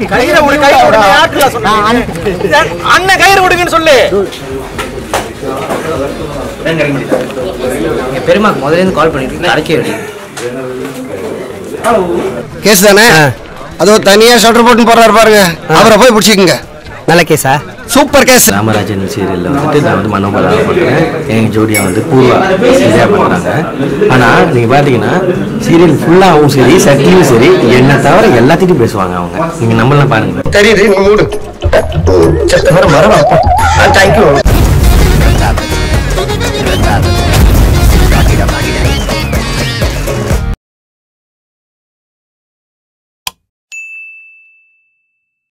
கயிறை விடு கயிறை விடு யாருக்குடா சொன்னேன் அண்ணன் கயிறு விடுங்கன்னு சொல்லு என் பெருமாக்கு முதல்ல இருந்து கால் பண்ணிட்டு அரைக்க வேண்டியது கேஸ் தானே அதோ தனியா ஷட்டர் போட்டு போடுறாரு பாருங்க அவரை போய் பிடிச்சிக்கங்க நல்ல கேஸா சூப்பர் கேஸ் ராமராஜன் சீரியலில் வந்துட்டு நான் வந்து மனோபலம் பண்ணுறேன் எங்கள் ஜோடியா வந்து பூர்வா சரியாக பண்ணுறாங்க ஆனால் நீங்கள் பார்த்தீங்கன்னா சீரியல் ஃபுல்லாகவும் சரி சட்டியும் சரி என்னை தவிர எல்லாத்திட்டையும் பேசுவாங்க அவங்க நீங்கள் நம்மளாம் பாருங்கள் தெரியுது நீ மூடு மரம் மரம் தேங்க்யூ